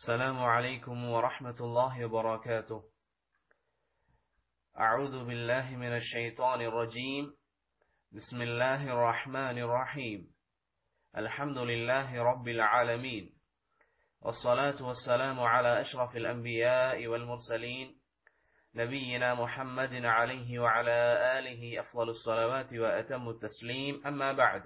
السلام عليكم ورحمة الله وبركاته أعوذ بالله من الشيطان الرجيم بسم الله الرحمن الرحيم الحمد لله رب العالمين والصلاة والسلام على أشرف الأنبياء والمرسلين نبينا محمد عليه وعلى آله أفضل الصلوات وأتم التسليم أما بعد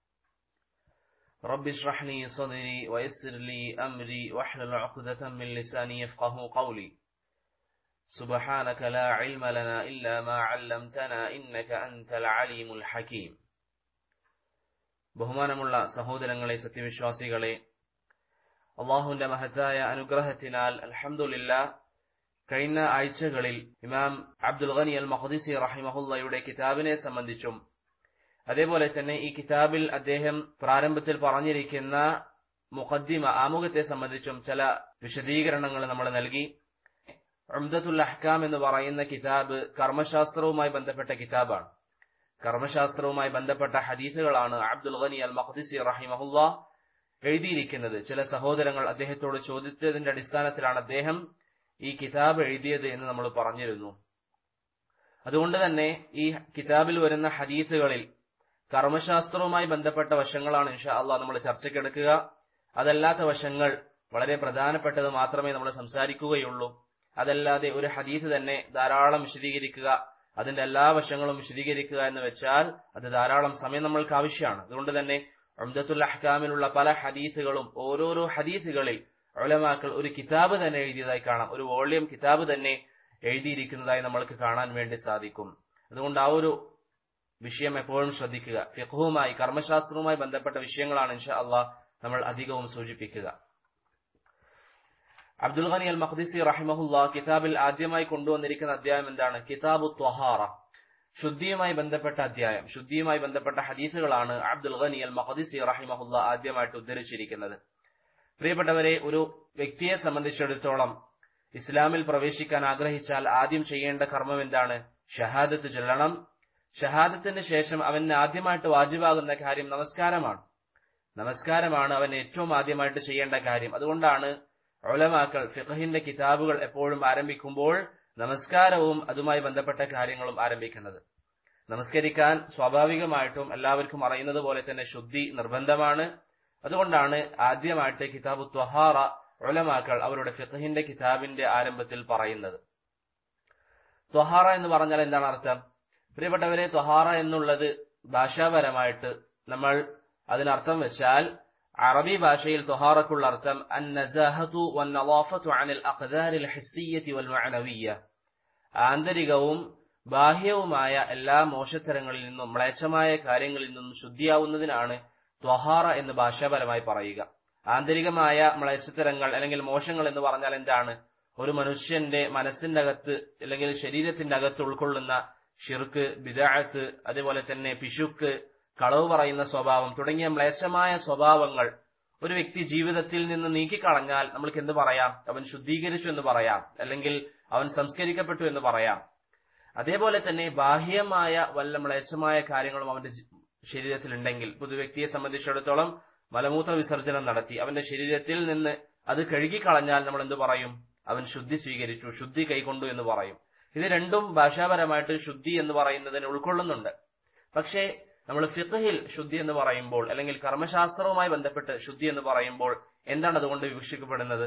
رب اشرح لي صدري ويسر لي أمري واحلل عقدة من لساني يفقه قولي سبحانك لا علم لنا إلا ما علمتنا إنك أنت العليم الحكيم ബഹുമാനമുള്ള സഹോദരങ്ങളെ സത്യവിശ്വാസികളെ അള്ളാഹുവിന്റെ മഹത്തായ അനുഗ്രഹത്തിനാൽ അൽഹംദുലില്ല കഴിഞ്ഞ ആഴ്ചകളിൽ ഇമാം അബ്ദുൽ ഗനി അൽ മഖദിസി റഹിമഹുല്ലയുടെ കിതാബിനെ സംബന്ധിച്ചും അതേപോലെ തന്നെ ഈ കിതാബിൽ അദ്ദേഹം പ്രാരംഭത്തിൽ പറഞ്ഞിരിക്കുന്ന മുഖദ്ദിമ ആമുഖത്തെ സംബന്ധിച്ചും ചില വിശദീകരണങ്ങൾ നമ്മൾ നൽകി ഉംദത്തുൽ അഹ്കാം എന്ന് പറയുന്ന കിതാബ് കർമ്മശാസ്ത്രവുമായി ബന്ധപ്പെട്ട കിതാബാണ് കർമ്മശാസ്ത്രവുമായി ബന്ധപ്പെട്ട ഹദീസുകളാണ് അബ്ദുൽ ഗനി അൽ മഖദിസി റഹിമഹുല്ല എഴുതിയിരിക്കുന്നത് ചില സഹോദരങ്ങൾ അദ്ദേഹത്തോട് ചോദിച്ചതിന്റെ അടിസ്ഥാനത്തിലാണ് അദ്ദേഹം ഈ കിതാബ് എഴുതിയത് എന്ന് നമ്മൾ പറഞ്ഞിരുന്നു അതുകൊണ്ട് തന്നെ ഈ കിതാബിൽ വരുന്ന ഹദീസുകളിൽ കർമ്മശാസ്ത്രവുമായി ബന്ധപ്പെട്ട വശങ്ങളാണ് ഇൻഷാ അള്ളാഹ് നമ്മൾ ചർച്ചയ്ക്കെടുക്കുക അതല്ലാത്ത വശങ്ങൾ വളരെ പ്രധാനപ്പെട്ടത് മാത്രമേ നമ്മൾ സംസാരിക്കുകയുള്ളൂ അതല്ലാതെ ഒരു ഹദീസ് തന്നെ ധാരാളം വിശദീകരിക്കുക അതിന്റെ എല്ലാ വശങ്ങളും വിശദീകരിക്കുക എന്ന് വെച്ചാൽ അത് ധാരാളം സമയം നമ്മൾക്ക് ആവശ്യമാണ് അതുകൊണ്ട് തന്നെ അംദത്തുൽ അഹ്കാമിലുള്ള പല ഹദീസുകളും ഓരോരോ ഹദീസുകളിൽ ഒലമാക്കൾ ഒരു കിതാബ് തന്നെ എഴുതിയതായി കാണാം ഒരു വോളിയം കിതാബ് തന്നെ എഴുതിയിരിക്കുന്നതായി നമ്മൾക്ക് കാണാൻ വേണ്ടി സാധിക്കും അതുകൊണ്ട് ആ ഒരു വിഷയം എപ്പോഴും ശ്രദ്ധിക്കുക ഫിഖുവുമായി കർമ്മശാസ്ത്രവുമായി ബന്ധപ്പെട്ട വിഷയങ്ങളാണ് ഇൻഷാ അള്ളാഹ് നമ്മൾ അധികവും സൂചിപ്പിക്കുക അബ്ദുൽ ഖനി അൽ മഖ്ദിസി റഹിമഹുല്ല കിതാബിൽ ആദ്യമായി കൊണ്ടുവന്നിരിക്കുന്ന അധ്യായം എന്താണ് കിതാബു ത്വഹാറ ശുദ്ധിയുമായി ബന്ധപ്പെട്ട അധ്യായം ശുദ്ധിയുമായി ബന്ധപ്പെട്ട ഹദീസുകളാണ് അബ്ദുൽ ഖനി അൽ മഖ്ദിസി റഹിമഹുല്ല ആദ്യമായിട്ട് ഉദ്ധരിച്ചിരിക്കുന്നത് പ്രിയപ്പെട്ടവരെ ഒരു വ്യക്തിയെ സംബന്ധിച്ചിടത്തോളം ഇസ്ലാമിൽ പ്രവേശിക്കാൻ ആഗ്രഹിച്ചാൽ ആദ്യം ചെയ്യേണ്ട കർമ്മം എന്താണ് ഷഹാദത്ത് ചൊല്ലണം ഷഹാദത്തിന് ശേഷം അവന് ആദ്യമായിട്ട് വാജിബാകുന്ന കാര്യം നമസ്കാരമാണ് നമസ്കാരമാണ് അവൻ ഏറ്റവും ആദ്യമായിട്ട് ചെയ്യേണ്ട കാര്യം അതുകൊണ്ടാണ് ഒലമാക്കൾ ഫിഖഹിന്റെ കിതാബുകൾ എപ്പോഴും ആരംഭിക്കുമ്പോൾ നമസ്കാരവും അതുമായി ബന്ധപ്പെട്ട കാര്യങ്ങളും ആരംഭിക്കുന്നത് നമസ്കരിക്കാൻ സ്വാഭാവികമായിട്ടും എല്ലാവർക്കും അറിയുന്നത് പോലെ തന്നെ ശുദ്ധി നിർബന്ധമാണ് അതുകൊണ്ടാണ് ആദ്യമായിട്ട് കിതാബ് ത്വഹാറ ഉലമാക്കൾ അവരുടെ ഫിഖഹിന്റെ കിതാബിന്റെ ആരംഭത്തിൽ പറയുന്നത് ത്വഹാറ എന്ന് പറഞ്ഞാൽ എന്താണ് അർത്ഥം പ്രിയപ്പെട്ടവരെ ത്വഹാറ എന്നുള്ളത് ഭാഷാപരമായിട്ട് നമ്മൾ അതിനർത്ഥം വെച്ചാൽ അറബി ഭാഷയിൽ ത്വഹാറക്കുള്ള അർത്ഥം അൻ നസാഹതു വൻ നവാഫത്തു അനിൽ അഖ്ദാരിൽ ഹിസ്സിയ്യത്തി വൽ മഅനവിയ്യ ആന്തരികവും ബാഹ്യവുമായ എല്ലാ മോശത്തരങ്ങളിൽ നിന്നും മ്ലേച്ഛമായ കാര്യങ്ങളിൽ നിന്നും ശുദ്ധിയാവുന്നതിനാണ് ത്വഹാറ എന്ന് ഭാഷാപരമായി പറയുക ആന്തരികമായ മ്ലേച്ഛത്തരങ്ങൾ അല്ലെങ്കിൽ മോശങ്ങൾ എന്ന് പറഞ്ഞാൽ എന്താണ് ഒരു മനുഷ്യന്റെ മനസ്സിന്റെ അകത്ത് അല്ലെങ്കിൽ ശരീരത്തിന്റെ അകത്ത് ഉൾക്കൊള്ളുന്ന ഷിർക്ക് ബിദാഴത്ത് അതേപോലെ തന്നെ പിശുക്ക് കളവ് പറയുന്ന സ്വഭാവം തുടങ്ങിയ മ്ലേച്ഛമായ സ്വഭാവങ്ങൾ ഒരു വ്യക്തി ജീവിതത്തിൽ നിന്ന് നീക്കിക്കളഞ്ഞാൽ നമ്മൾക്ക് എന്ത് പറയാം അവൻ ശുദ്ധീകരിച്ചു എന്ന് പറയാം അല്ലെങ്കിൽ അവൻ സംസ്കരിക്കപ്പെട്ടു എന്ന് പറയാം അതേപോലെ തന്നെ ബാഹ്യമായ വല്ല മ്ലേച്ഛമായ കാര്യങ്ങളും അവന്റെ ശരീരത്തിൽ ഉണ്ടെങ്കിൽ പൊതു വ്യക്തിയെ സംബന്ധിച്ചിടത്തോളം മലമൂത്ര വിസർജനം നടത്തി അവന്റെ ശരീരത്തിൽ നിന്ന് അത് കഴുകിക്കളഞ്ഞാൽ നമ്മൾ എന്ത് പറയും അവൻ ശുദ്ധി സ്വീകരിച്ചു ശുദ്ധി കൈക്കൊണ്ടു എന്ന് പറയും ഇത് രണ്ടും ഭാഷാപരമായിട്ട് ശുദ്ധി എന്ന് പറയുന്നതിന് ഉൾക്കൊള്ളുന്നുണ്ട് പക്ഷേ നമ്മൾ ഫിഖഹിൽ ശുദ്ധി എന്ന് പറയുമ്പോൾ അല്ലെങ്കിൽ കർമ്മശാസ്ത്രവുമായി ബന്ധപ്പെട്ട് ശുദ്ധി എന്ന് പറയുമ്പോൾ എന്താണ് അതുകൊണ്ട് വിവക്ഷിക്കപ്പെടുന്നത്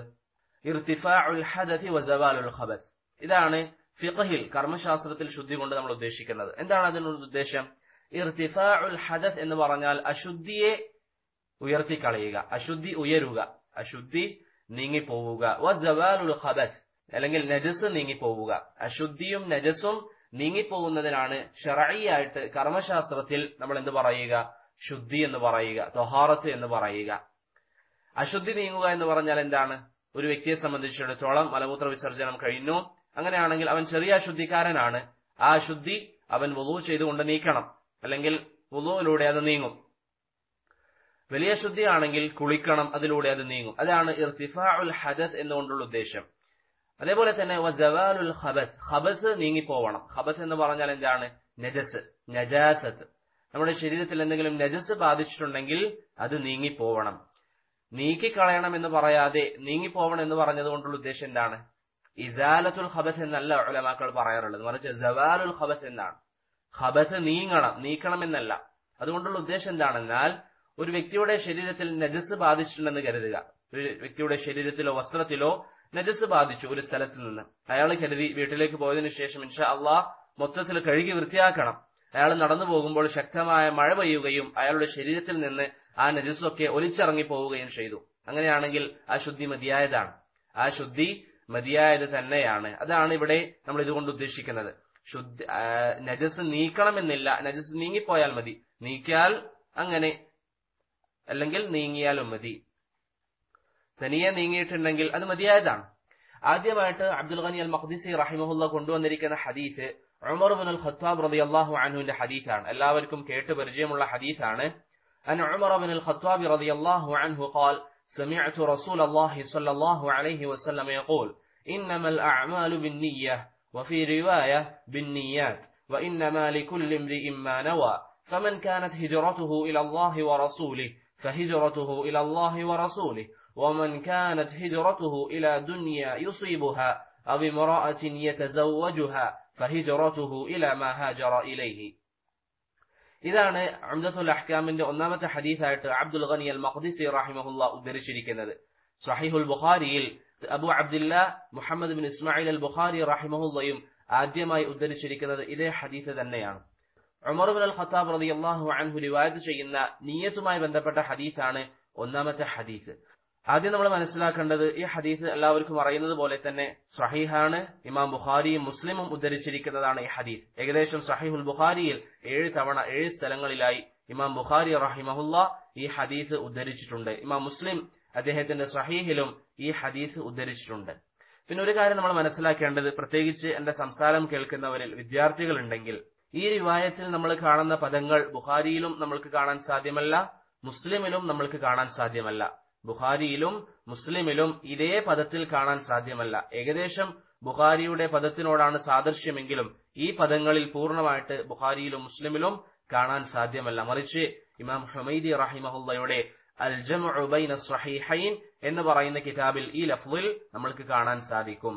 ഇതാണ് ഫിഖഹിൽ കർമ്മശാസ്ത്രത്തിൽ ശുദ്ധി കൊണ്ട് നമ്മൾ ഉദ്ദേശിക്കുന്നത് എന്താണ് അതിനുള്ള ഉദ്ദേശം ഇർത്തിഫാഉൽ ഹദസ് എന്ന് പറഞ്ഞാൽ അശുദ്ധിയെ ഉയർത്തിക്കളയുക അശുദ്ധി ഉയരുക അശുദ്ധി നീങ്ങിപ്പോവുക വസവാലുൽ ഖബസ് അല്ലെങ്കിൽ നജസ് നീങ്ങിപ്പോവുക അശുദ്ധിയും നജസും നീങ്ങിപ്പോകുന്നതിനാണ് ഷറയിയായിട്ട് കർമ്മശാസ്ത്രത്തിൽ നമ്മൾ എന്ത് പറയുക ശുദ്ധി എന്ന് പറയുക തൊഹാറത്ത് എന്ന് പറയുക അശുദ്ധി നീങ്ങുക എന്ന് പറഞ്ഞാൽ എന്താണ് ഒരു വ്യക്തിയെ സംബന്ധിച്ചിടത്തോളം മലമൂത്ര വിസർജനം കഴിഞ്ഞു അങ്ങനെയാണെങ്കിൽ അവൻ ചെറിയ അശുദ്ധിക്കാരനാണ് ആ അശുദ്ധി അവൻ വുളു ചെയ്തുകൊണ്ട് നീക്കണം അല്ലെങ്കിൽ വുളുവിലൂടെ അത് നീങ്ങും വലിയ ശുദ്ധിയാണെങ്കിൽ കുളിക്കണം അതിലൂടെ അത് നീങ്ങും അതാണ് ഇർത്തിഫാഉൽ ഹദസ് എന്നുകൊണ്ടുള്ള ഉദ്ദേശം അതേപോലെ തന്നെ വസവാലുൽ ഖബസ് ഖബസ് നീങ്ങിപ്പോവണം ഖബസ് എന്ന് പറഞ്ഞാൽ എന്താണ് നജസ് നജാസത്ത് നമ്മുടെ ശരീരത്തിൽ എന്തെങ്കിലും നജസ് ബാധിച്ചിട്ടുണ്ടെങ്കിൽ അത് നീങ്ങിപ്പോവണം നീക്കിക്കളയണം എന്ന് പറയാതെ നീങ്ങിപ്പോവണം എന്ന് പറഞ്ഞതുകൊണ്ടുള്ള ഉദ്ദേശം എന്താണ് ഇസാലത്തുൽ ഖബസ് എന്നല്ല ഉലമാക്കൾ പറയാറുള്ളത് മറിച്ച് ജവാലുൽ ഖബസ് എന്നാണ് ഖബസ് നീങ്ങണം നീക്കണം എന്നല്ല അതുകൊണ്ടുള്ള ഉദ്ദേശം എന്താണെന്നാൽ ഒരു വ്യക്തിയുടെ ശരീരത്തിൽ നജസ് ബാധിച്ചിട്ടുണ്ടെന്ന് കരുതുക ഒരു വ്യക്തിയുടെ ശരീരത്തിലോ വസ്ത്രത്തിലോ നജസ് ബാധിച്ചു ഒരു സ്ഥലത്ത് നിന്ന് അയാൾ കരുതി വീട്ടിലേക്ക് പോയതിനു ശേഷം ഇൻഷാ അള്ളാഹ് മൊത്തത്തിൽ കഴുകി വൃത്തിയാക്കണം അയാൾ നടന്നു പോകുമ്പോൾ ശക്തമായ മഴ പെയ്യുകയും അയാളുടെ ശരീരത്തിൽ നിന്ന് ആ നജസ്സൊക്കെ ഒലിച്ചിറങ്ങി പോവുകയും ചെയ്തു അങ്ങനെയാണെങ്കിൽ ആ ശുദ്ധി മതിയായതാണ് ആ ശുദ്ധി മതിയായത് തന്നെയാണ് അതാണ് ഇവിടെ നമ്മൾ ഇതുകൊണ്ട് ഉദ്ദേശിക്കുന്നത് ശുദ്ധി നജസ് നീക്കണമെന്നില്ല നജസ് നീങ്ങിപ്പോയാൽ മതി നീക്കിയാൽ അങ്ങനെ അല്ലെങ്കിൽ നീങ്ങിയാലും മതി തനിയെ നീങ്ങിയിട്ടുണ്ടെങ്കിൽ അത് മതിയായതാണ് ആദ്യമായിട്ട് അബ്ദുൽ ഖനി അൽ മഖ്ദിസി റഹിമഹുല്ല കൊണ്ടുവന്നിരിക്കുന്ന ഹദീസ് ഉമർ ബിൻ അൽ ഖത്താബ് റളിയല്ലാഹു അൻഹുവിന്റെ ഹദീസാണ് എല്ലാവർക്കും കേട്ട് പരിചയമുള്ള ഹദീസാണ് അൻ ഉമർ ബിൻ അൽ ഖത്താബ് റളിയല്ലാഹു അൻഹു قال سمعت رسول الله صلى الله عليه وسلم يقول إنما الأعمال بالنية وفي رواية بالنيات وإنما لكل امرئ ما نوى فمن كانت هجرته إلى الله ورسوله فهجرته إلى الله ورسوله ومن كانت هجرته إلى دنيا يصيبها أو امرأة يتزوجها فهجرته إلى ما هاجر إليه ഇതാണ് അംദത്തുൽ അഹ്കാമിന്റെ ഒന്നാമത്തെ ഹദീസായിട്ട് അബ്ദുൽ ഖനി അൽ മഖ്ദിസി റഹിമഹുല്ല ഉദ്ധരിച്ചിരിക്കുന്നത് സഹിഹുൽ ബുഖാരിയിൽ അബു അബ്ദുല്ല മുഹമ്മദ് ബിൻ ഇസ്മായിൽ അൽ ബുഖാരി റഹിമഹുല്ലയും ആദ്യമായി ഉദ്ധരിച്ചിരിക്കുന്നത് ഇതേ ഹദീസ് തന്നെയാണ് ഉമർ ബിൻ അൽ ഖത്താബ് റളിയല്ലാഹു അൻഹു റിവായത്ത് ചെയ്യുന്ന നീയത്തുമായി ബന്ധപ്പെട്ട ഹദീസാണ് ഒന്നാമത്തെ ഹദീസ് ആദ്യം നമ്മൾ മനസ്സിലാക്കേണ്ടത് ഈ ഹദീസ് എല്ലാവർക്കും അറിയുന്നത് പോലെ തന്നെ സഹീഹാണ് ഇമാം ബുഖാരിയും മുസ്ലിമും ഉദ്ധരിച്ചിരിക്കുന്നതാണ് ഈ ഹദീസ് ഏകദേശം സഹീഹുൽ ബുഖാരിയിൽ ഏഴ് തവണ ഏഴ് സ്ഥലങ്ങളിലായി ഇമാം ബുഖാരി റഹിമഹുല്ല ഈ ഹദീസ് ഉദ്ധരിച്ചിട്ടുണ്ട് ഇമാം മുസ്ലിം അദ്ദേഹത്തിന്റെ സഹീഹിലും ഈ ഹദീസ് ഉദ്ധരിച്ചിട്ടുണ്ട് പിന്നെ ഒരു കാര്യം നമ്മൾ മനസ്സിലാക്കേണ്ടത് പ്രത്യേകിച്ച് എന്റെ സംസാരം കേൾക്കുന്നവരിൽ വിദ്യാർത്ഥികൾ ഉണ്ടെങ്കിൽ ഈ റിവായത്തിൽ നമ്മൾ കാണുന്ന പദങ്ങൾ ബുഖാരിയിലും നമ്മൾക്ക് കാണാൻ സാധ്യമല്ല മുസ്ലിമിലും നമ്മൾക്ക് കാണാൻ സാധ്യമല്ല ബുഖാരിയിലും മുസ്ലിമിലും ഇതേ പദത്തിൽ കാണാൻ സാധ്യമല്ല ഏകദേശം ബുഖാരിയുടെ പദത്തിനോടാണ് സാദൃശ്യമെങ്കിലും ഈ പദങ്ങളിൽ പൂർണ്ണമായിട്ട് ബുഖാരിയിലും മുസ്ലിമിലും കാണാൻ സാധ്യമല്ല മറിച്ച് ഇമാം ഹുമൈദി റഹിമഹുല്ലയുടെ അൽ ജംഉ ബൈന സ്വഹീഹൈൻ എന്ന് പറയുന്ന കിതാബിൽ ഈ ലഫ്ലിൽ നമ്മൾക്ക് കാണാൻ സാധിക്കും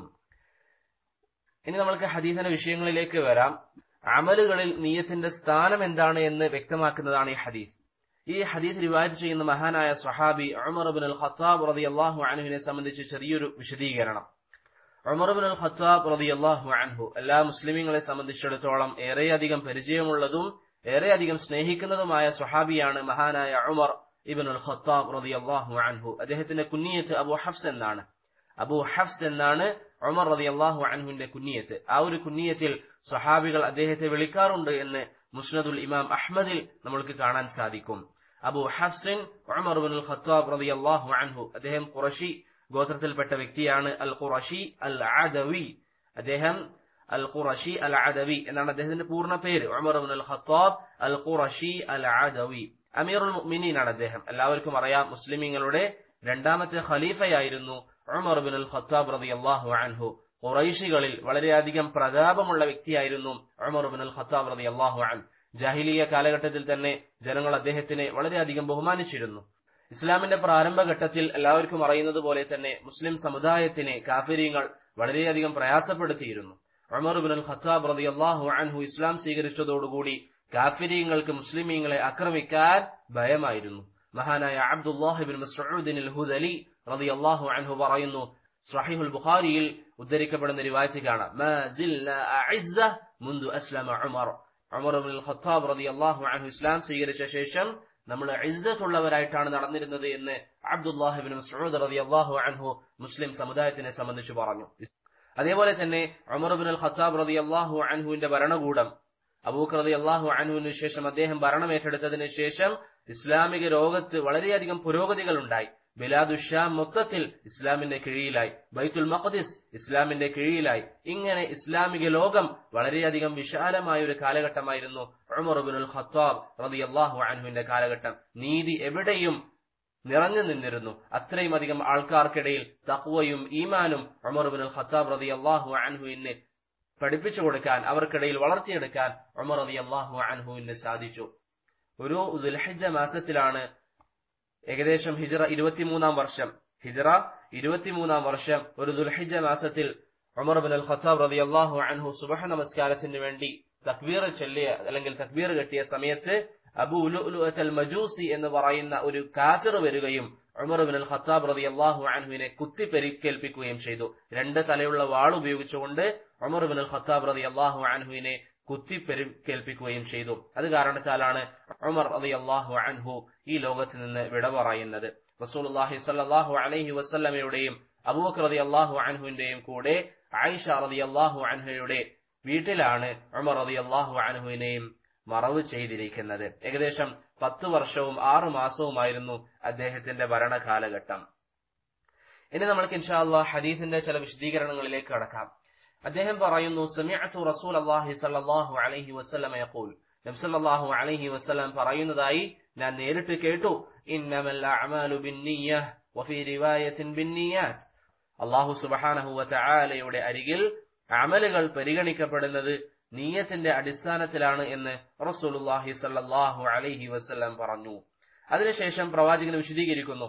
ഇനി നമ്മൾക്ക് ഹദീസിന്റെ വിഷയങ്ങളിലേക്ക് വരാം അമലുകളിൽ നീയത്തിന്റെ സ്ഥാനം എന്താണ് എന്ന് വ്യക്തമാക്കുന്നതാണ് ഈ ഹദീസ് ഈ ഹദീസ് റിവായത്ത് ചെയ്യുന്ന മഹാനായ സ്വഹാബി ഉമർ ബിൻ അൽ ഖത്താബ് റളിയല്ലാഹു അൻഹുവിനെ സംബന്ധിച്ച് ചെറിയൊരു വിശദീകരണം ഉമർ ബിൻ അൽ ഖത്താബ് റളിയല്ലാഹു അൻഹു എല്ലാ മുസ്ലിമീങ്ങളെ സംബന്ധിച്ചിടത്തോളം ഏറെയധികം പരിചയമുള്ളതും ഏറെയധികം സ്നേഹിക്കുന്നതുമായ സ്വഹാബിയാണ് മഹാനായ ഉമർ ഇബിൻ അൽ ഖത്താബ് റളിയല്ലാഹു അൻഹു അദ്ദേഹത്തിന്റെ കുന്നിയത്ത് അബു ഹഫ്സ് എന്നാണ് അബു ഹഫ്സ് എന്നാണ് ഉമർ റളിയല്ലാഹു അൻഹുവിന്റെ കുന്നിയത്ത് ആ ഒരു കുന്നിയത്തിൽ സ്വഹാബികൾ അദ്ദേഹത്തെ വിളിക്കാറുണ്ട് എന്ന് മുസ്നദുൽ ഇമാം അഹ്മദിൽ നമ്മൾക്ക് കാണാൻ സാധിക്കും അബു ഹഫ്സിൻ ഉമർ ബിൻ അൽ ഖത്താബ് റളിയല്ലാഹു അൻഹു അദ്ദേഹം ഖുറഷി ഗോത്രത്തിൽപ്പെട്ട വ്യക്തിയാണ് അൽ ഖുറഷി അൽ ആദവി അദ്ദേഹം അൽ ഖുറഷി അൽ ആദവി എന്നാണ് അദ്ദേഹത്തിന്റെ പൂർണ്ണ പേര് ഉമർ ബിൻ അൽ ഖത്താബ് അൽ ഖുറഷി അൽ ആദവി അമീറുൽ മുഅ്മിനീൻ ആണ് അദ്ദേഹം എല്ലാവർക്കും അറിയാം മുസ്ലിമീങ്ങളുടെ രണ്ടാമത്തെ ഖലീഫയായിരുന്നു ഉമർ ബിൻ അൽ ഖത്താബ് റളിയല്ലാഹു അൻഹു ഖുറൈശികളിൽ വളരെയധികം പ്രതാപമുള്ള വ്യക്തിയായിരുന്നു ഉമർ ബിൻ അൽ ഖത്താബ് റളിയല്ലാഹു അൻ ജാഹിലിയ കാലഘട്ടത്തിൽ തന്നെ ജനങ്ങൾ അദ്ദേഹത്തിനെ വളരെയധികം ബഹുമാനിച്ചിരുന്നു ഇസ്ലാമിന്റെ പ്രാരംഭഘട്ടത്തിൽ എല്ലാവർക്കും അറിയുന്നത് പോലെ തന്നെ മുസ്ലിം സമുദായത്തിനെ കാഫിര്യങ്ങൾ വളരെയധികം പ്രയാസപ്പെടുത്തിയിരുന്നു ഉമർ ബിൻ അൽ ഖത്താബ് റളിയല്ലാഹു അൻഹു ഇസ്ലാം സ്വീകരിച്ചതോടുകൂടി കാഫിര്യങ്ങൾക്ക് മുസ്ലിമീങ്ങളെ ആക്രമിക്കാൻ ഭയമായിരുന്നു മഹാനായ അബ്ദുല്ലാഹിബിൻ മസ്ഊദിൻ അൽ ഹുദലി റളിയല്ലാഹു അൻഹു പറയുന്നു സ്വഹീഹുൽ ബുഖാരിയിൽ ഉദ്ധരിക്കപ്പെടുന്ന റിവായത്ത് കാണാം മാ സിൽന അഇസ്സ മുൻദു അസ്ലമ ഉമർ ഉമർ ഇബ്നുൽ ഖത്താബ് റളിയല്ലാഹു അൻഹു ഇസ്ലാം സ്വീകരിച്ച ശേഷം നമ്മൾ ഇസ്സത്തുള്ളവരായിട്ടാണ് നടന്നിരുന്നത് എന്ന് അബ്ദുല്ലാഹിബിൻ മസ്ഊദ് റളിയല്ലാഹു അൻഹു മുസ്ലിം സമുദായത്തിനെ സംബന്ധിച്ച് പറഞ്ഞു അതേപോലെ തന്നെ ഉമർ ഇബ്നുൽ ഖത്താബ് റളിയല്ലാഹു അൻഹുവിന്റെ ഭരണകൂടം അബൂക്ക് റളിയല്ലാഹു അൻഹുവിന് ശേഷം അദ്ദേഹം ഭരണം ഏറ്റെടുത്തതിന് ശേഷം ഇസ്ലാമിക ലോകത്ത് വളരെയധികം പുരോഗതികൾ ഉണ്ടായി ബിലാദുഷാം മൊത്തത്തിൽ ഇസ്ലാമിന്റെ കീഴിലായി ബൈത്തുൽ മഖദിസ് ഇസ്ലാമിന്റെ കീഴിലായി ഇങ്ങനെ ഇസ്ലാമിക ലോകം വളരെയധികം വിശാലമായ ഒരു കാലഘട്ടമായിരുന്നു ഉമർബിനുൽ ഖത്താബ് റളിയല്ലാഹു അൻഹുവിന്റെ കാലഘട്ടം നീതി എവിടെയും നിറഞ്ഞു നിന്നിരുന്നു അത്രയും അധികം ആൾക്കാർക്കിടയിൽ തഖ്വയും ഈമാനും ഉമർബിനുൽ ഖത്താബ് റളിയല്ലാഹു അൻഹുവിന് പഠിപ്പിച്ചു കൊടുക്കാൻ അവർക്കിടയിൽ ഏകദേശം ഹിജറ ഇരുപത്തിമൂന്നാം വർഷം ഹിജറ ഇരുപത്തിമൂന്നാം വർഷം ഒരു ദുൽഹിജ മാസത്തിൽ ഉമർ ബിൻ അൽ ഖത്താബ് റതി അള്ളാഹു അൻഹു സുബഹ നമസ്കാരത്തിന് വേണ്ടി തക്ബീർ ചൊല്ലിയ അല്ലെങ്കിൽ തക്ബീർ കെട്ടിയ സമയത്ത് അബു അൽ മജൂസി എന്ന് പറയുന്ന ഒരു കാഫിർ വരികയും ഉമർ ബിൻ അൽ ഖത്താബ് റതി അള്ളാഹു അൻഹുവിനെ കുത്തി പരിക്കേൽപ്പിക്കുകയും ചെയ്തു രണ്ട് തലയുള്ള വാൾ ഉപയോഗിച്ചുകൊണ്ട് ഉമർ ബിൻ അൽ ഖത്താബ് റതി അള്ളാഹു അൻഹുവിനെ കുത്തി പരിക്കേൽപ്പിക്കുകയും ചെയ്തു അത് കാരണത്താലാണ് ഉമർ റതി അള്ളാഹു അൻഹു ഈ ലോകത്ത് നിന്ന് വിട പറയുന്നത് റസൂലുള്ളാഹി സ്വല്ലല്ലാഹു അലൈഹി വസല്ലമയുടെയും അബൂബക്കർ റതി അള്ളാഹു അൻഹുവിന്റെയും കൂടെ ആയിഷ റതി അള്ളാഹു അൻഹയുടെ വീട്ടിലാണ് ഉമർ റതി അള്ളാഹു അൻഹുവിനെയും മറവ് ചെയ്തിരിക്കുന്നത് ഏകദേശം പത്ത് വർഷവും ആറു മാസവുമായിരുന്നു അദ്ദേഹത്തിന്റെ ഭരണകാലഘട്ടം ഇനി നമ്മൾക്ക് ഇൻഷാല്ല ഹദീസിന്റെ ചില വിശദീകരണങ്ങളിലേക്ക് കടക്കാം അദ്ദേഹം പറയുന്നു സമിഅത്തു റസൂൽ അള്ളാഹി സല്ലല്ലാഹു അലൈഹി വസല്ലമ യഖൂൽ നബ്സല്ലാഹു അലൈഹി വസല്ലം പറയുന്നതായി ഞാൻ നേരിട്ട് കേട്ടു ഇന്നമൽ അഅമാലു ബിന്നിയ്യഹ് വഫീ റിവായത്തിൻ ബിന്നിയാത്ത് അള്ളാഹു സുബ്ഹാനഹു വതആലയുടെ അരികിൽ അമലുകൾ പരിഗണിക്കപ്പെടുന്നത് നീയത്തിന്റെ അടിസ്ഥാനത്തിലാണ് എന്ന് റസൂലുള്ളാഹി സല്ലല്ലാഹു അലൈഹി വസല്ലം പറഞ്ഞു അതിനുശേഷം പ്രവാചകൻ വിശദീകരിക്കുന്നു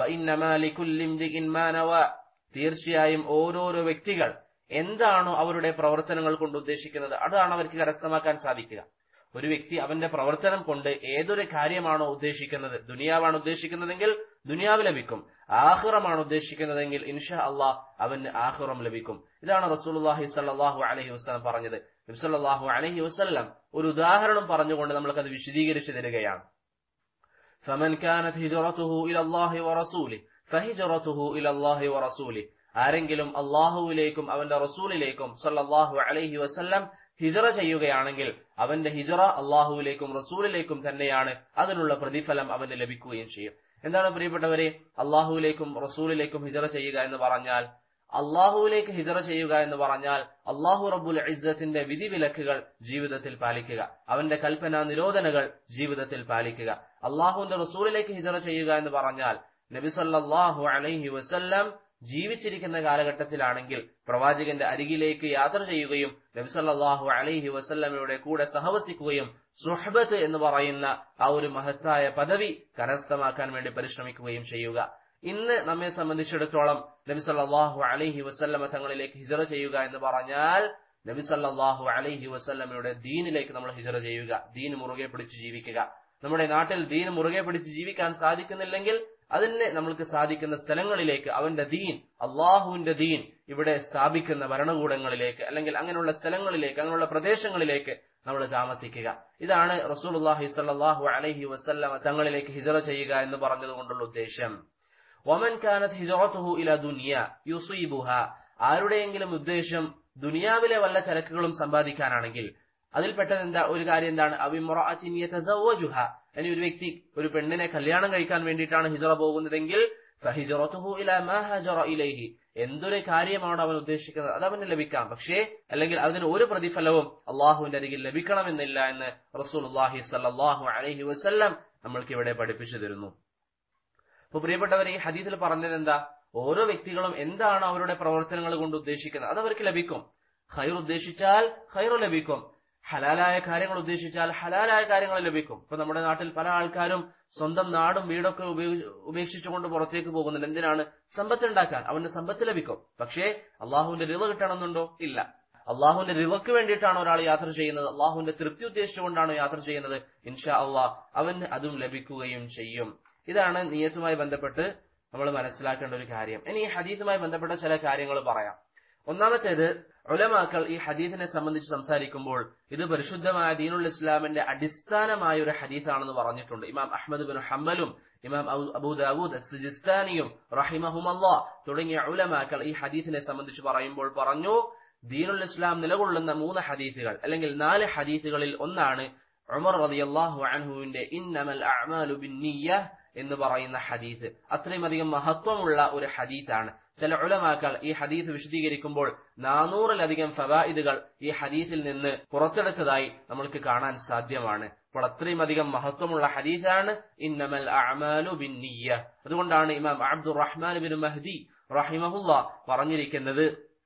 തീർച്ചയായും ഓരോരോ വ്യക്തികൾ എന്താണോ അവരുടെ പ്രവർത്തനങ്ങൾ കൊണ്ട് ഉദ്ദേശിക്കുന്നത് അതാണ് അവർക്ക് കരസ്ഥമാക്കാൻ സാധിക്കുക ഒരു വ്യക്തി അവന്റെ പ്രവർത്തനം കൊണ്ട് ഏതൊരു കാര്യമാണോ ഉദ്ദേശിക്കുന്നത് ദുനിയാവാണ് ഉദ്ദേശിക്കുന്നതെങ്കിൽ ദുനിയാവ് ലഭിക്കും ആഹ്റമാണ് ഉദ്ദേശിക്കുന്നതെങ്കിൽ ഇൻഷാ അള്ളാഹ് അവന് ആഹ്റം ലഭിക്കും ഇതാണ് റസൂലുള്ളാഹി സ്വല്ലല്ലാഹു അലൈഹി വസല്ലം പറഞ്ഞത് നബ്സല്ലാഹു അലൈഹി വസല്ലം ഒരു ഉദാഹരണം പറഞ്ഞുകൊണ്ട് നമ്മൾക്കത് വിശദീകരിച്ചു തരികയാണ് فمن كانت هجرته إلى الله ورسوله فهجرته إلى الله ورسوله ആരെങ്കിലും അള്ളാഹുവിലേക്കും അവന്റെ റസൂലിലേക്കും സല്ലല്ലാഹു അലൈഹി വസല്ലം ഹിജറ ചെയ്യുകയാണെങ്കിൽ അവന്റെ ഹിജറ അള്ളാഹുവിലേക്കും റസൂലിലേക്കും തന്നെയാണ് അതിനുള്ള പ്രതിഫലം അവന് ലഭിക്കുകയും ചെയ്യും എന്താണ് പ്രിയപ്പെട്ടവരെ അള്ളാഹുവിലേക്കും റസൂലിലേക്കും ഹിജറ ചെയ്യുക എന്ന് പറഞ്ഞാൽ അള്ളാഹുവിലേക്ക് ഹിജറ ചെയ്യുക എന്ന് പറഞ്ഞാൽ അള്ളാഹു റബ്ബുൽ ഇസ്സത്തിന്റെ വിധിവിലക്കുകൾ ജീവിതത്തിൽ പാലിക്കുക അവന്റെ കൽപ്പന നിരോധനകൾ ജീവിതത്തിൽ പാലിക്കുക അള്ളാഹുവിന്റെ റസൂലിലേക്ക് ഹിജറ ചെയ്യുക എന്ന് പറഞ്ഞാൽ നബിസല്ലാഹു അലൈഹി വസല്ലം ജീവിച്ചിരിക്കുന്ന കാലഘട്ടത്തിലാണെങ്കിൽ പ്രവാചകന്റെ അരികിലേക്ക് യാത്ര ചെയ്യുകയും നബിസല്ലാഹു അലൈഹി വസല്ലമയുടെ കൂടെ സഹവസിക്കുകയും സുഹബത്ത് എന്ന് പറയുന്ന ആ ഒരു മഹത്തായ പദവി കരസ്ഥമാക്കാൻ വേണ്ടി പരിശ്രമിക്കുകയും ചെയ്യുക ഇന്ന് നമ്മെ സംബന്ധിച്ചിടത്തോളം നബി സല്ലാഹു അലൈഹി വസല്ലമ തങ്ങളിലേക്ക് ഹിജറ ചെയ്യുക എന്ന് പറഞ്ഞാൽ നബി സല്ലാഹു അലൈഹി വസല്ലമയുടെ ദീനിലേക്ക് നമ്മൾ ഹിജറ ചെയ്യുക ദീൻ മുറുകെ പിടിച്ച് ജീവിക്കുക നമ്മുടെ നാട്ടിൽ ദീൻ മുറുകെ പിടിച്ച് ജീവിക്കാൻ സാധിക്കുന്നില്ലെങ്കിൽ അതിന് നമ്മൾക്ക് സാധിക്കുന്ന സ്ഥലങ്ങളിലേക്ക് അവന്റെ ദീൻ അള്ളാഹുവിന്റെ ദീൻ ഇവിടെ സ്ഥാപിക്കുന്ന ഭരണകൂടങ്ങളിലേക്ക് അല്ലെങ്കിൽ അങ്ങനെയുള്ള സ്ഥലങ്ങളിലേക്ക് അങ്ങനെയുള്ള പ്രദേശങ്ങളിലേക്ക് നമ്മൾ താമസിക്കുക ഇതാണ് റസൂലുള്ളാഹി സ്വല്ലല്ലാഹു അലൈഹി വസല്ലമ തങ്ങളിലേക്ക് ഹിജറ ചെയ്യുക എന്ന് പറഞ്ഞതുകൊണ്ടുള്ള ഉദ്ദേശം വമൻ കാനത്ത് ഹിജറത്തുഹു ഇല ദുനിയ യുസീബുഹ ആരുടെയെങ്കിലും ഉദ്ദേശം ദുനിയാവിലെ വല്ല ചരക്കുകളും സമ്പാദിക്കാനാണെങ്കിൽ അതിൽപ്പെട്ടത് എന്താ ഒരു കാര്യം എന്താണ് അവിമൊറജുഹ ഇനി ഒരു വ്യക്തി ഒരു പെണ്ണിനെ കല്യാണം കഴിക്കാൻ വേണ്ടിയിട്ടാണ് ഹിജറ പോകുന്നതെങ്കിൽ ഫഹിജറത്തുഹു ഇല മാ ഹജറ ഇലൈഹി എന്തൊരു കാര്യമാണ് അവൻ ഉദ്ദേശിക്കുന്നത് അത് അവന് ലഭിക്കാം പക്ഷേ അല്ലെങ്കിൽ അതിന് ഒരു പ്രതിഫലവും അള്ളാഹുവിന്റെ അരികിൽ ലഭിക്കണമെന്നില്ല എന്ന് റസൂലുള്ളാഹി സല്ലല്ലാഹു അലൈഹി വസല്ലം നമ്മൾക്ക് ഇവിടെ പഠിപ്പിച്ചു തരുന്നു അപ്പൊ പ്രിയപ്പെട്ടവർ ഈ ഹദീസിൽ പറഞ്ഞത് എന്താ ഓരോ വ്യക്തികളും എന്താണ് അവരുടെ പ്രവർത്തനങ്ങൾ കൊണ്ട് ഉദ്ദേശിക്കുന്നത് അത് അവർക്ക് ലഭിക്കും ഖൈർ ഉദ്ദേശിച്ചാൽ ഖൈർ ലഭിക്കും ഹലാലായ കാര്യങ്ങൾ ഉദ്ദേശിച്ചാൽ ഹലാലായ കാര്യങ്ങൾ ലഭിക്കും ഇപ്പൊ നമ്മുടെ നാട്ടിൽ പല ആൾക്കാരും സ്വന്തം നാടും വീടൊക്കെ ഉപേക്ഷിച്ചുകൊണ്ട് പുറത്തേക്ക് പോകുന്നുണ്ട് എന്തിനാണ് സമ്പത്ത് ഉണ്ടാക്കാൻ അവന് സമ്പത്ത് ലഭിക്കും പക്ഷേ അള്ളാഹുവിന്റെ റിവ കിട്ടണമെന്നുണ്ടോ ഇല്ല അള്ളാഹുവിന്റെ റിവക്ക് വേണ്ടിയിട്ടാണ് ഒരാൾ യാത്ര ചെയ്യുന്നത് അള്ളാഹുവിന്റെ തൃപ്തി ഉദ്ദേശിച്ചുകൊണ്ടാണ് യാത്ര ചെയ്യുന്നത് ഇൻഷാ അള്ളാഹ് അവന് അതും ലഭിക്കുകയും ചെയ്യും ഇതാണ് നീയത്തുമായി ബന്ധപ്പെട്ട് നമ്മൾ മനസ്സിലാക്കേണ്ട ഒരു കാര്യം ഇനി ഈ ഹദീസുമായി ബന്ധപ്പെട്ട ചില കാര്യങ്ങൾ പറയാം ഒന്നാമത്തേത് ഉലമാക്കൾ ഈ ഹദീസിനെ സംബന്ധിച്ച് സംസാരിക്കുമ്പോൾ ഇത് പരിശുദ്ധമായ ദീനുൽ ഇസ്ലാമിന്റെ അടിസ്ഥാനമായ ഒരു ഹദീസാണെന്ന് പറഞ്ഞിട്ടുണ്ട് ഇമാം അഹമ്മദ് ബിൻ ഹമ്മലും ഇമാം അബൂദാവൂദ് സിജിസ്ഥാനിയും റഹിമഹുമല്ലാ തുടങ്ങിയ ഉലമാക്കൾ ഈ ഹദീസിനെ സംബന്ധിച്ച് പറയുമ്പോൾ പറഞ്ഞു ദീനുൽ ഇസ്ലാം നിലകൊള്ളുന്ന മൂന്ന് ഹദീസുകൾ അല്ലെങ്കിൽ നാല് ഹദീസുകളിൽ ഒന്നാണ് ഉമർ റളിയല്ലാഹു അൻഹുവിന്റെ ഇന്നമൽ അഅമാലു ബിന്നിയ്യഹ് എന്ന് പറയുന്ന ഹദീസ് അത്രയും അധികം മഹത്വമുള്ള ഒരു ഹദീസാണ് ചില ഉലമാക്കൾ ഈ ഹദീസ് വിശദീകരിക്കുമ്പോൾ നാനൂറിലധികം ഫവായിദുകൾ ഈ ഹദീസിൽ നിന്ന് പുറത്തെടുത്തതായി നമ്മൾക്ക് കാണാൻ സാധ്യമാണ് അപ്പോൾ അത്രയും അധികം മഹത്വമുള്ള ഹദീസാണ് ഇന്നമൽ അഅമാലു ബിന്നിയ്യ അതുകൊണ്ടാണ് ഇമാം അബ്ദുറഹ്മാൻ ബിൻ മഹ്ദി റഹിമഹുല്ല പറഞ്ഞിരിക്കുന്നത്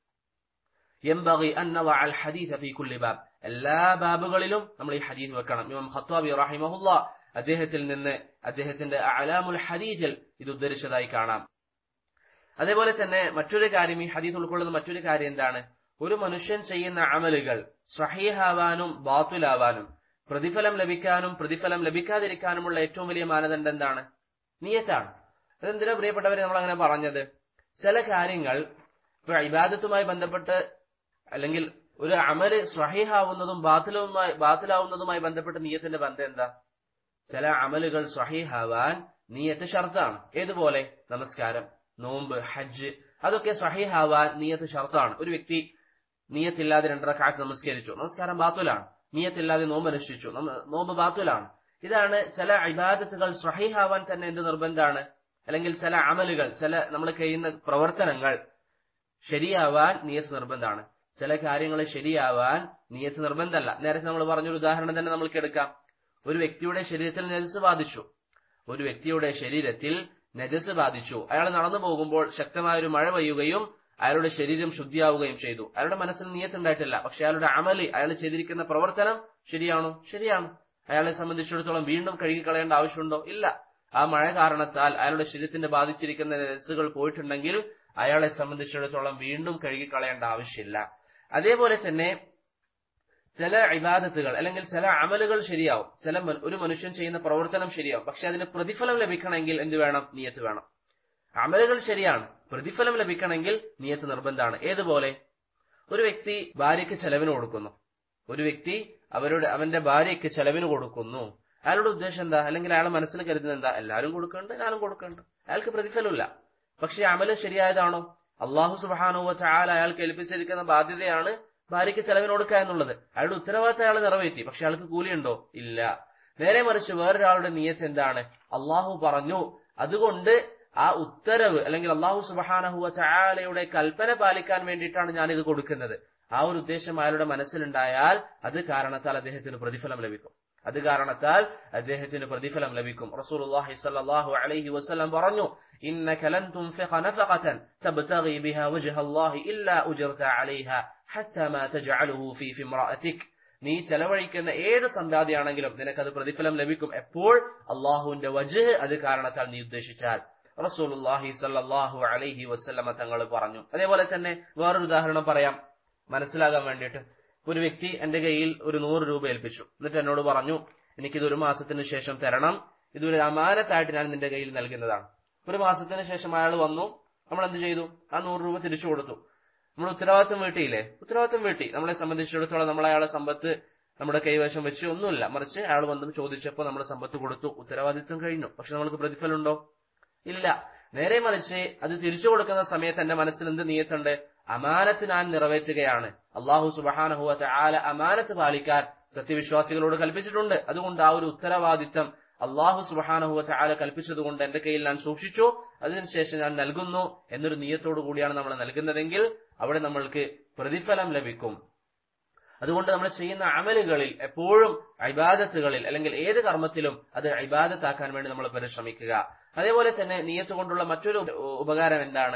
ينبغي أن نضع الحديث في كل باب എല്ലാ ബാബുകളിലും നമ്മൾ ഈ ഹദീസ് വെക്കണം ഇമാം ഖത്താബി റഹിമഹുല്ല അദ്ദേഹത്തിൽ നിന്ന് അദ്ദേഹത്തിന്റെ അലാമുൽ ഹദീസിൽ ഇത് ഉദ്ധരിച്ചതായി കാണാം അതേപോലെ തന്നെ മറ്റൊരു കാര്യം ഈ ഹദീസ് ഉൾക്കൊള്ളുന്ന മറ്റൊരു കാര്യം എന്താണ് ഒരു മനുഷ്യൻ ചെയ്യുന്ന അമലുകൾ സ്വഹീഹാവാനും ബാത്തുലാവാനും പ്രതിഫലം ലഭിക്കാനും പ്രതിഫലം ലഭിക്കാതിരിക്കാനുമുള്ള ഏറ്റവും വലിയ മാനദണ്ഡം എന്താണ് നിയത്താണ് അതെന്തിനാ പ്രിയപ്പെട്ടവരെ നമ്മൾ അങ്ങനെ പറഞ്ഞത് ചില കാര്യങ്ങൾ ഇപ്പൊ ഇബാദത്തുമായി ബന്ധപ്പെട്ട് അല്ലെങ്കിൽ ഒരു അമല് സ്വഹീഹാവുന്നതും ബാത്തിലുമായി ബാത്തിലാവുന്നതുമായി ബന്ധപ്പെട്ട് നീയത്തിന്റെ ബന്ധം എന്താ ചില അമലുകൾ സ്വഹീഹാവാൻ നീയത്ത് ഷർത്താണ് ഏതുപോലെ നമസ്കാരം നോമ്പ് ഹജ്ജ് അതൊക്കെ സ്വഹീഹാവാൻ നീയത്ത് ഷർത്താണ് ഒരു വ്യക്തി നീയത്തില്ലാതെ രണ്ടരക്കാറ്റ് നമസ്കരിച്ചു നമസ്കാരം ബാത്തുലാണ് നീയത്തില്ലാതെ നോമ്പ് അനുഷ്ഠിച്ചു നോമ്പ് ബാത്തുലാണ് ഇതാണ് ചില ഇബാദത്തുകൾ സ്വഹീഹാവാൻ തന്നെ എന്ത് നിർബന്ധമാണ് അല്ലെങ്കിൽ ചില അമലുകൾ ചില നമ്മൾ ചെയ്യുന്ന പ്രവർത്തനങ്ങൾ ശരിയാവാൻ നിയത്ത് നിർബന്ധമാണ് ചില കാര്യങ്ങൾ ശരിയാവാൻ നിയത്ത് നിർബന്ധമല്ല നേരത്തെ നമ്മൾ പറഞ്ഞൊരു ഉദാഹരണം തന്നെ നമ്മൾക്ക് എടുക്കാം ഒരു വ്യക്തിയുടെ ശരീരത്തിൽ നജസ് ബാധിച്ചു ഒരു വ്യക്തിയുടെ ശരീരത്തിൽ നജസ് ബാധിച്ചു അയാൾ നടന്നു പോകുമ്പോൾ ശക്തമായ ഒരു മഴ പെയ്യുകയും അയാളുടെ ശരീരം ശുദ്ധിയാവുകയും ചെയ്തു അയാളുടെ മനസ്സിൽ നിയത്തുണ്ടായിട്ടില്ല പക്ഷെ അയാളുടെ അമലി അയാൾ ചെയ്തിരിക്കുന്ന പ്രവർത്തനം ശരിയാണോ ശരിയാണ് അയാളെ സംബന്ധിച്ചിടത്തോളം വീണ്ടും കഴുകിക്കളയേണ്ട ആവശ്യമുണ്ടോ ഇല്ല ആ മഴ കാരണത്താൽ അയാളുടെ ശരീരത്തിന്റെ ബാധിച്ചിരിക്കുന്ന നജസ്സുകൾ പോയിട്ടുണ്ടെങ്കിൽ അയാളെ സംബന്ധിച്ചിടത്തോളം വീണ്ടും കഴുകിക്കളയേണ്ട ആവശ്യമില്ല അതേപോലെ തന്നെ ചില ഇബാദത്തുകൾ അല്ലെങ്കിൽ ചില അമലുകൾ ശരിയാവും ചില ഒരു മനുഷ്യൻ ചെയ്യുന്ന പ്രവർത്തനം ശരിയാവും പക്ഷെ അതിന് പ്രതിഫലം ലഭിക്കണമെങ്കിൽ എന്ത് വേണം നിയത്ത് വേണം അമലുകൾ ശരിയാണ് പ്രതിഫലം ലഭിക്കണമെങ്കിൽ നിയത്ത് നിർബന്ധമാണ് ഏതുപോലെ ഒരു വ്യക്തി ഭാര്യയ്ക്ക് ചെലവിന് കൊടുക്കുന്നു ഒരു വ്യക്തി അവരുടെ അവന്റെ ഭാര്യയ്ക്ക് ചെലവിന് കൊടുക്കുന്നു അയാളുടെ ഉദ്ദേശം എന്താ അല്ലെങ്കിൽ അയാളെ മനസ്സിൽ കരുതുന്നത് എന്താ എല്ലാവരും കൊടുക്കുന്നുണ്ട് ഞാനും കൊടുക്കുന്നുണ്ട് അയാൾക്ക് പ്രതിഫലമില്ല പക്ഷെ അമല് ശരിയായതാണോ അള്ളാഹു സുബാനുവ ചായാൽ അയാൾക്ക് ഏൽപ്പിച്ചിരിക്കുന്ന ബാധ്യതയാണ് ഭാര്യയ്ക്ക് ചെലവിന് കൊടുക്കുക എന്നുള്ളത് അയാളുടെ ഉത്തരവാദിത്തം അയാൾ നിറവേറ്റി പക്ഷെ അയാൾക്ക് കൂലിയുണ്ടോ ഇല്ല നേരെ മറിച്ച് വേറൊരാളുടെ നീയത്ത് എന്താണ് അള്ളാഹു പറഞ്ഞു അതുകൊണ്ട് ആ ഉത്തരവ് അല്ലെങ്കിൽ അള്ളാഹു സുബഹാനഹുവ ചായാലയുടെ കൽപ്പന പാലിക്കാൻ വേണ്ടിയിട്ടാണ് ഞാൻ ഇത് കൊടുക്കുന്നത് ആ ഒരു ഉദ്ദേശം അയാളുടെ മനസ്സിലുണ്ടായാൽ അത് കാരണത്താൽ അദ്ദേഹത്തിന് പ്രതിഫലം ലഭിക്കും അത് കാരണത്താൽ അദ്ദേഹത്തിന് പ്രതിഫലം ലഭിക്കും റസൂലുള്ളാഹി സ്വല്ലല്ലാഹു അലൈഹി വസല്ലം പറഞ്ഞു ഇന്നക ലൻ തുൻഫിഖ നഫഖതൻ തബ്തഗി ബിഹാ വജ്ഹ അല്ലാഹി ഇല്ലാ ഉജിർത അലൈഹാ ഹത്താ മാ തജ്അലുഹു ഫീ ഫിംറഅതിക് നീ ചെലവഴിക്കുന്ന ഏത് സമ്പാദ്യമാണെങ്കിലും നിനക്കത് പ്രതിഫലം ലഭിക്കും എപ്പോൾ അള്ളാഹുവിന്റെ വജ് അത് കാരണത്താൽ നീ ഉദ്ദേശിച്ചാൽ റസൂലുള്ളാഹി സ്വല്ലല്ലാഹു അലൈഹി വസല്ലമ തങ്ങൾ പറഞ്ഞു അതേപോലെ തന്നെ വേറൊരു ഉദാഹരണം പറയാം മനസ്സിലാകാൻ വേണ്ടിയിട്ട് ഒരു വ്യക്തി എന്റെ കയ്യിൽ ഒരു നൂറ് രൂപ ഏൽപ്പിച്ചു എന്നിട്ട് എന്നോട് പറഞ്ഞു എനിക്കിത് ഒരു മാസത്തിന് ശേഷം തരണം ഇതൊരു അമാനത്തായിട്ട് ഞാൻ നിന്റെ കയ്യിൽ നൽകുന്നതാണ് ഒരു മാസത്തിന് ശേഷം അയാൾ വന്നു നമ്മൾ എന്ത് ചെയ്തു ആ നൂറ് രൂപ തിരിച്ചു കൊടുത്തു നമ്മൾ ഉത്തരവാദിത്വം വീട്ടിയില്ലേ ഉത്തരവാദിത്വം വീട്ടി നമ്മളെ സംബന്ധിച്ചിടത്തോളം നമ്മൾ അയാളെ സമ്പത്ത് നമ്മുടെ കൈവശം വെച്ച് ഒന്നുമില്ല മറിച്ച് അയാൾ വന്ന് ചോദിച്ചപ്പോൾ നമ്മൾ സമ്പത്ത് കൊടുത്തു ഉത്തരവാദിത്വം കഴിഞ്ഞു പക്ഷെ നമ്മൾക്ക് പ്രതിഫലം ഉണ്ടോ ഇല്ല നേരെ മറിച്ച് അത് തിരിച്ചു കൊടുക്കുന്ന സമയത്ത് എന്റെ മനസ്സിൽ എന്ത് നീയത്തുണ്ട് അമാനത്ത് ഞാൻ നിറവേറ്റുകയാണ് അള്ളാഹു സുബഹാനഹുവ ആല അമാനത്ത് പാലിക്കാൻ സത്യവിശ്വാസികളോട് കൽപ്പിച്ചിട്ടുണ്ട് അതുകൊണ്ട് ആ ഒരു ഉത്തരവാദിത്തം അള്ളാഹു സുബഹാനഹുവ ആല കൽപ്പിച്ചതുകൊണ്ട് എന്റെ കയ്യിൽ ഞാൻ സൂക്ഷിച്ചു അതിനുശേഷം ഞാൻ നൽകുന്നു എന്നൊരു നീയത്തോടു കൂടിയാണ് നമ്മൾ നൽകുന്നതെങ്കിൽ അവിടെ നമ്മൾക്ക് പ്രതിഫലം ലഭിക്കും അതുകൊണ്ട് നമ്മൾ ചെയ്യുന്ന അമലുകളിൽ എപ്പോഴും അൈബാദത്തുകളിൽ അല്ലെങ്കിൽ ഏത് കർമ്മത്തിലും അത് അൈബാദത്താക്കാൻ വേണ്ടി നമ്മൾ പരിശ്രമിക്കുക അതേപോലെ തന്നെ നീയത്ത് കൊണ്ടുള്ള മറ്റൊരു ഉപകാരം എന്താണ്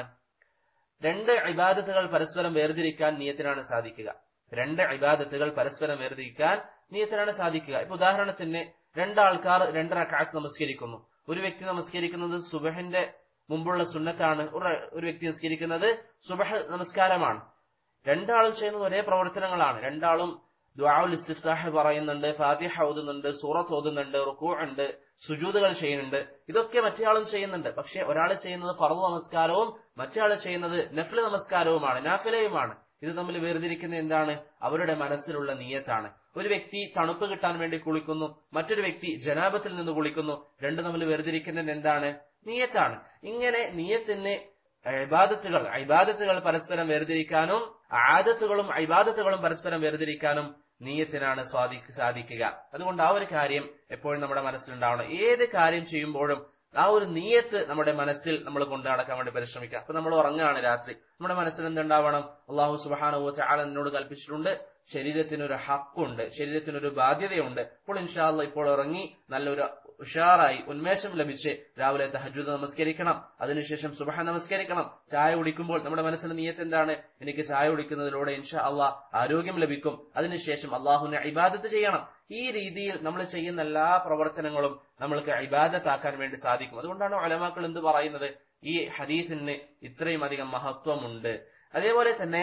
രണ്ട് ഇബാദത്തുകൾ പരസ്പരം വേർതിരിക്കാൻ നിയത്തിനാണ് സാധിക്കുക രണ്ട് ഇബാദത്തുകൾ പരസ്പരം വേർതിരിക്കാൻ നിയത്തിനാണ് സാധിക്കുക ഇപ്പൊ ഉദാഹരണത്തിന് രണ്ടാൾക്കാർ രണ്ടര കാറ്റ് നമസ്കരിക്കുന്നു ഒരു വ്യക്തി നമസ്കരിക്കുന്നത് സുബഹിന്റെ മുമ്പുള്ള സുന്നത്താണ് ഒരു വ്യക്തി നമസ്കരിക്കുന്നത് സുബഹ് നമസ്കാരമാണ് രണ്ടാളും ചെയ്യുന്നത് ഒരേ പ്രവർത്തനങ്ങളാണ് രണ്ടാളും ദ്വാഉൽ ഇസ്തിഫ്താഹ് പറയുന്നുണ്ട് ഫാത്തിഹ ഓതുന്നുണ്ട് സൂറത്ത് ഓതുന്നുണ്ട് റുക്കൂ ഉണ്ട് സുജൂദുകൾ ചെയ്യുന്നുണ്ട് ഇതൊക്കെ മറ്റേയാളും ചെയ്യുന്നുണ്ട് പക്ഷെ ഒരാൾ ചെയ്യുന്നത് ഫറു നമസ്കാരവും മറ്റേയാൾ ചെയ്യുന്നത് നഫ്ല നമസ്കാരവുമാണ് നാഫിലയുമാണ് ഇത് തമ്മിൽ വേർതിരിക്കുന്ന എന്താണ് അവരുടെ മനസ്സിലുള്ള നീയത്താണ് ഒരു വ്യക്തി തണുപ്പ് കിട്ടാൻ വേണ്ടി കുളിക്കുന്നു മറ്റൊരു വ്യക്തി ജനാപത്തിൽ നിന്ന് കുളിക്കുന്നു രണ്ടു തമ്മിൽ വേർതിരിക്കുന്നത് എന്താണ് നീയത്താണ് ഇങ്ങനെ നീയത്തിന് ഇബാദത്തുകൾ ഇബാദത്തുകൾ പരസ്പരം വേർതിരിക്കാനും ആദത്തുകളും ഇബാദത്തുകളും പരസ്പരം വേർതിരിക്കാനും നീയത്തിനാണ് സ്വാധി സാധിക്കുക അതുകൊണ്ട് ആ ഒരു കാര്യം എപ്പോഴും നമ്മുടെ മനസ്സിലുണ്ടാവണം ഏത് കാര്യം ചെയ്യുമ്പോഴും ആ ഒരു നീയത്ത് നമ്മുടെ മനസ്സിൽ നമ്മൾ കൊണ്ടു നടക്കാൻ വേണ്ടി പരിശ്രമിക്കുക അപ്പൊ നമ്മൾ ഉറങ്ങുകയാണ് രാത്രി നമ്മുടെ മനസ്സിൽ എന്തുണ്ടാവണം അള്ളാഹു സുബാനുവ ചാല എന്നോട് കൽപ്പിച്ചിട്ടുണ്ട് ശരീരത്തിനൊരു ഹക്കുണ്ട് ശരീരത്തിനൊരു ബാധ്യതയുണ്ട് അപ്പോൾ ഇൻഷാല്ല ഇപ്പോൾ ഇറങ്ങി നല്ലൊരു ഉഷാറായി ഉന്മേഷം ലഭിച്ച് രാവിലെ തഹജുദ് നമസ്കരിക്കണം അതിനുശേഷം സുബഹ നമസ്കരിക്കണം ചായ കുടിക്കുമ്പോൾ നമ്മുടെ മനസ്സിൽ നീയത്ത് എന്താണ് എനിക്ക് ചായ കുടിക്കുന്നതിലൂടെ ഇൻഷാ അള്ളാഹ് ആരോഗ്യം ലഭിക്കും അതിനുശേഷം അള്ളാഹുവിനെ ഇബാദത്ത് ചെയ്യണം ഈ രീതിയിൽ നമ്മൾ ചെയ്യുന്ന എല്ലാ പ്രവർത്തനങ്ങളും നമ്മൾക്ക് ഇബാദത്താക്കാൻ വേണ്ടി സാധിക്കും അതുകൊണ്ടാണ് ഒലമാക്കൾ എന്ത് പറയുന്നത് ഈ ഹദീസിന് ഇത്രയും അധികം മഹത്വമുണ്ട് അതേപോലെ തന്നെ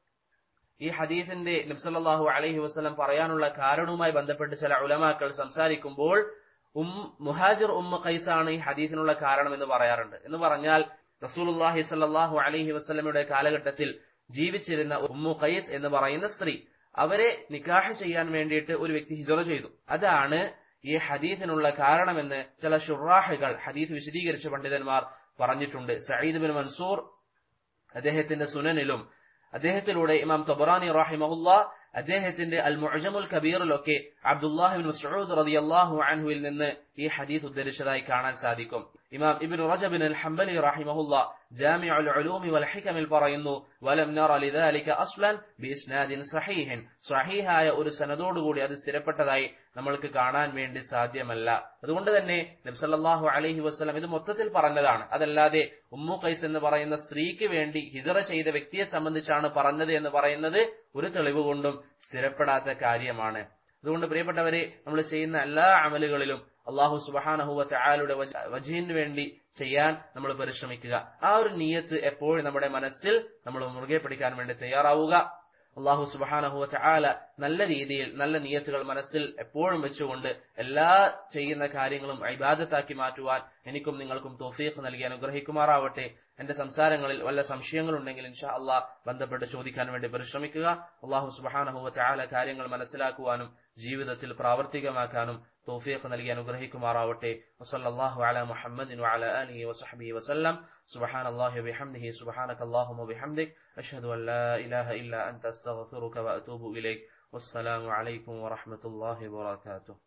ഈ ഹദീസിന്റെ നബ്സല്ലാഹു അലൈഹി വസ്ലം പറയാനുള്ള കാരണവുമായി ബന്ധപ്പെട്ട് ചില ഉലമാക്കൾ സംസാരിക്കുമ്പോൾ ഉം മുഹാജിർ ഉമ്മ ഖൈസാണ് ഈ ഹദീസിനുള്ള കാരണം എന്ന് പറയാറുണ്ട് എന്ന് പറഞ്ഞാൽ റസൂലുല്ലാഹി സല്ലാഹു അലൈഹി വസ്ലമയുടെ കാലഘട്ടത്തിൽ ജീവിച്ചിരുന്ന ഉമ്മു ഖൈസ് എന്ന് പറയുന്ന സ്ത്രീ അവരെ നിക്കാഹ് ചെയ്യാൻ വേണ്ടിയിട്ട് ഒരു വ്യക്തി ഹിജറ ചെയ്തു അതാണ് ഈ ഹദീസിനുള്ള കാരണമെന്ന് ചില ഷുറാഹുകൾ ഹദീസ് വിശദീകരിച്ച പണ്ഡിതന്മാർ പറഞ്ഞിട്ടുണ്ട് സയ്യിദ് ബിൻ മൻസൂർ അദ്ദേഹത്തിന്റെ സുനനിലും അദ്ദേഹത്തിലൂടെ ഇമാം തൊബറാനി റാഹിമഹുല്ല അദ്ദേഹത്തിന്റെ അൽ മുഅജമുൽ കബീറിലൊക്കെ അബ്ദുല്ലാഹിബിൻ മസ്ഊദ് റളിയല്ലാഹു അൻഹുവിൽ നിന്ന് ഈ ഹദീസ് ഉദ്ധരിച്ചതായി കാണാൻ സാധിക്കും ഇമാം ഇബ്നു റജബിൻ അൽ ഹംബലി റഹിമഹുല്ല ജാമിഉൽ ഉലൂമി വൽ ഹികമിൽ പറയുന്നു വലം നറ ലിദാലിക അസ്ലൻ ബിഇസ്നാദിൻ സഹീഹിൻ സഹീഹായ ഒരു സനദോടുകൂടി അത് സ്ഥിരപ്പെട്ടതായി നമ്മൾക്ക് കാണാൻ വേണ്ടി സാധ്യമല്ല അതുകൊണ്ട് തന്നെ നബി സല്ലല്ലാഹു അലൈഹി വസല്ലം ഇത് മൊത്തത്തിൽ പറഞ്ഞതാണ് അതല്ലാതെ ഉമ്മു ഖൈസ് എന്ന് പറയുന്ന സ്ത്രീക്ക് വേണ്ടി ഹിജറ ചെയ്ത വ്യക്തിയെ സംബന്ധിച്ചാണ് പറഞ്ഞത് എന്ന് പറയുന്നത് ഒരു തെളിവ് കൊണ്ടും സ്ഥിരപ്പെടാത്ത കാര്യമാണ് അതുകൊണ്ട് പ്രിയപ്പെട്ടവരെ നമ്മൾ ചെയ്യുന്ന എല്ലാ അമലുകളിലും അള്ളാഹു സുബഹാനഹുവ ചായാലുടെ വജീന് വേണ്ടി ചെയ്യാൻ നമ്മൾ പരിശ്രമിക്കുക ആ ഒരു നീയത്ത് എപ്പോഴും നമ്മുടെ മനസ്സിൽ നമ്മൾ മുറുകെ പിടിക്കാൻ വേണ്ടി തയ്യാറാവുക അള്ളാഹു സുബഹാനഹുവ ചായാല നല്ല രീതിയിൽ നല്ല നിയത്തുകൾ മനസ്സിൽ എപ്പോഴും വെച്ചുകൊണ്ട് എല്ലാ ചെയ്യുന്ന കാര്യങ്ങളും ഐബാദത്താക്കി മാറ്റുവാൻ എനിക്കും നിങ്ങൾക്കും തോഫീഖ് നൽകി അനുഗ്രഹിക്കുമാറാവട്ടെ എന്റെ സംസാരങ്ങളിൽ വല്ല സംശയങ്ങളുണ്ടെങ്കിൽ ഇൻഷാ അള്ളാഹ് ബന്ധപ്പെട്ട് ചോദിക്കാൻ വേണ്ടി പരിശ്രമിക്കുക അള്ളാഹു സുബഹാനഹുവ ചായാല കാര്യങ്ങൾ മനസ്സിലാക്കുവാനും ജീവിതത്തിൽ പ്രാവർത്തികമാക്കാനും തോഫീഖ് നൽകി അനുഗ്രഹിക്കുമാറാവട്ടെ വസല്ലല്ലാഹു അലാ മുഹമ്മദിൻ വഅലാ ആലിഹി വസഹ്ബിഹി വസല്ലം സുബ്ഹാനല്ലാഹി വബിഹംദിഹി സുബ്ഹാനകല്ലാഹുമ്മ വബിഹംദിക് അഷ്ഹദു അൻ ലാ ഇലാഹ ഇല്ല അൻത അസ്തഗ്ഫിറുക വഅതൂബു ഇലൈക് വസ്സലാമു അലൈക്കും വറഹ്മത്തുള്ളാഹി വബറകാതുഹു